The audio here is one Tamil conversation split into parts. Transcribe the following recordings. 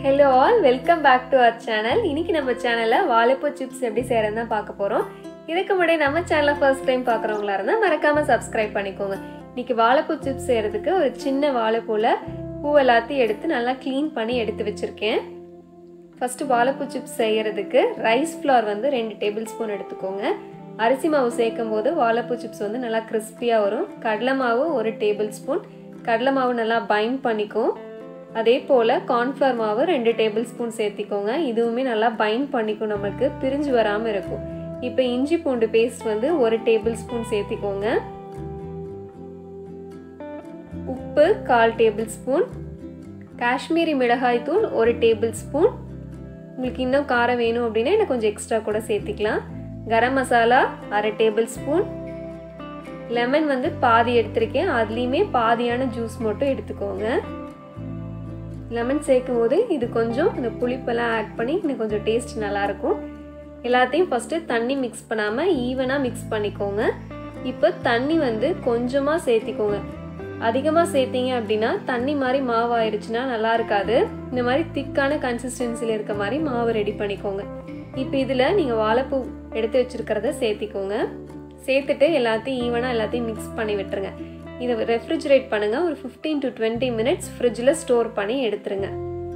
Hello all welcome back to our channel இன்னைக்கு நம்ம சேனலில் வாழைப்பூ சிப்ஸ் எப்படி செய்கிறதுன்னு தான் பார்க்க போகிறோம் இதுக்கு முன்னாடி நம்ம சேனலை ஃபர்ஸ்ட் டைம் பார்க்குறவங்களா இருந்தால் மறக்காமல் சப்ஸ்கிரைப் பண்ணிக்கோங்க இன்னைக்கு வாழைப்பூ சிப்ஸ் செய்கிறதுக்கு ஒரு சின்ன வாழைப்பூவில் பூ எல்லாத்தையும் எடுத்து நல்லா க்ளீன் பண்ணி எடுத்து வச்சுருக்கேன் ஃபஸ்ட்டு வாழைப்பூ சிப்ஸ் செய்கிறதுக்கு ரைஸ் ஃப்ளார் வந்து ரெண்டு டேபிள் ஸ்பூன் எடுத்துக்கோங்க அரிசி மாவு சேர்க்கும் போது வாழைப்பூ சிப்ஸ் வந்து நல்லா கிறிஸ்பியாக வரும் கடலை மாவு ஒரு டேபிள் ஸ்பூன் கடலை மாவு நல்லா பைண்ட் பண்ணிக்கும் அதே போல் கார்ன்ஃப்ளவர் மாவு ரெண்டு டேபிள் ஸ்பூன் சேர்த்திக்கோங்க இதுவுமே நல்லா பைண்ட் பண்ணிக்கும் நமக்கு பிரிஞ்சு வராமல் இருக்கும் இப்போ இஞ்சி பூண்டு பேஸ்ட் வந்து ஒரு டேபிள் ஸ்பூன் சேர்த்திக்கோங்க உப்பு கால் டேபிள் ஸ்பூன் காஷ்மீரி மிளகாய் தூள் ஒரு டேபிள் ஸ்பூன் உங்களுக்கு இன்னும் காரம் வேணும் அப்படின்னா எனக்கு கொஞ்சம் எக்ஸ்ட்ரா கூட சேர்த்திக்கலாம் கரம் மசாலா அரை டேபிள் ஸ்பூன் லெமன் வந்து பாதி எடுத்திருக்கேன் அதுலேயுமே பாதியான ஜூஸ் மட்டும் எடுத்துக்கோங்க லெமன் சேர்க்கும் போது இது கொஞ்சம் இந்த புளிப்பெல்லாம் ஆட் பண்ணி இன்னும் கொஞ்சம் டேஸ்ட் நல்லாயிருக்கும் எல்லாத்தையும் ஃபஸ்ட்டு தண்ணி மிக்ஸ் பண்ணாமல் ஈவனாக மிக்ஸ் பண்ணிக்கோங்க இப்போ தண்ணி வந்து கொஞ்சமாக சேர்த்திக்கோங்க அதிகமாக சேர்த்திங்க அப்படின்னா தண்ணி மாதிரி மாவு ஆயிடுச்சுன்னா நல்லா இருக்காது இந்த மாதிரி திக்கான கன்சிஸ்டன்சியில் இருக்க மாதிரி மாவு ரெடி பண்ணிக்கோங்க இப்போ இதில் நீங்கள் வாழைப்பூ எடுத்து வச்சுருக்கிறத சேர்த்திக்கோங்க சேர்த்துட்டு எல்லாத்தையும் ஈவனாக எல்லாத்தையும் மிக்ஸ் பண்ணி விட்டுருங்க இதை ரெஃப்ரிஜரேட் பண்ணுங்கள் ஒரு ஃபிஃப்டீன் டு டுவெண்ட்டி மினிட்ஸ் ஃப்ரிட்ஜில் ஸ்டோர் பண்ணி எடுத்துருங்க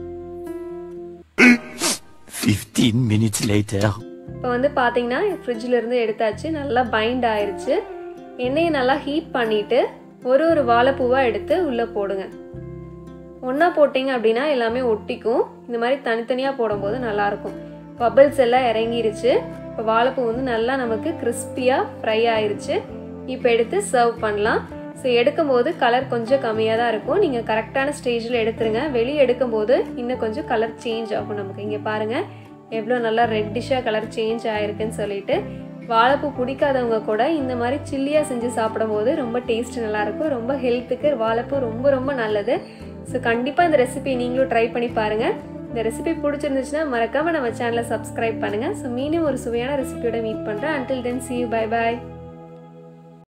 15 minutes later. இப்போ வந்து பார்த்தீங்கன்னா ஃப்ரிட்ஜில் இருந்து எடுத்தாச்சு நல்லா பைண்ட் ஆயிருச்சு எண்ணெயை நல்லா ஹீட் பண்ணிவிட்டு ஒரு ஒரு வாழைப்பூவாக எடுத்து உள்ளே போடுங்க ஒன்றா போட்டிங்க அப்படின்னா எல்லாமே ஒட்டிக்கும் இந்த மாதிரி தனித்தனியாக போடும்போது நல்லாயிருக்கும் பபிள்ஸ் எல்லாம் இறங்கிருச்சு இப்போ வாழைப்பூ வந்து நல்லா நமக்கு கிறிஸ்பியாக ஃப்ரை ஆயிருச்சு இப்போ எடுத்து சர்வ் பண்ணலாம் ஸோ எடுக்கும்போது கலர் கொஞ்சம் கம்மியாக தான் இருக்கும் நீங்கள் கரெக்டான ஸ்டேஜில் எடுத்துருங்க வெளியே எடுக்கும்போது இன்னும் கொஞ்சம் கலர் சேஞ்ச் ஆகும் நமக்கு இங்கே பாருங்கள் எவ்வளோ நல்லா ரெட்டிஷாக கலர் சேஞ்ச் ஆகிருக்குன்னு சொல்லிட்டு வாழைப்பூ பிடிக்காதவங்க கூட இந்த மாதிரி சில்லியாக செஞ்சு சாப்பிடும்போது ரொம்ப டேஸ்ட் நல்லாயிருக்கும் ரொம்ப ஹெல்த்துக்கு வாழைப்பூ ரொம்ப ரொம்ப நல்லது ஸோ கண்டிப்பாக இந்த ரெசிபி நீங்களும் ட்ரை பண்ணி பாருங்கள் இந்த ரெசிபி பிடிச்சிருந்துச்சுன்னா மறக்காமல் நம்ம சேனலை சப்ஸ்கிரைப் பண்ணுங்கள் ஸோ மீண்டும் ஒரு சுவையான ரெசிபியோட மீட் பண்ணுறேன் until then see you bye bye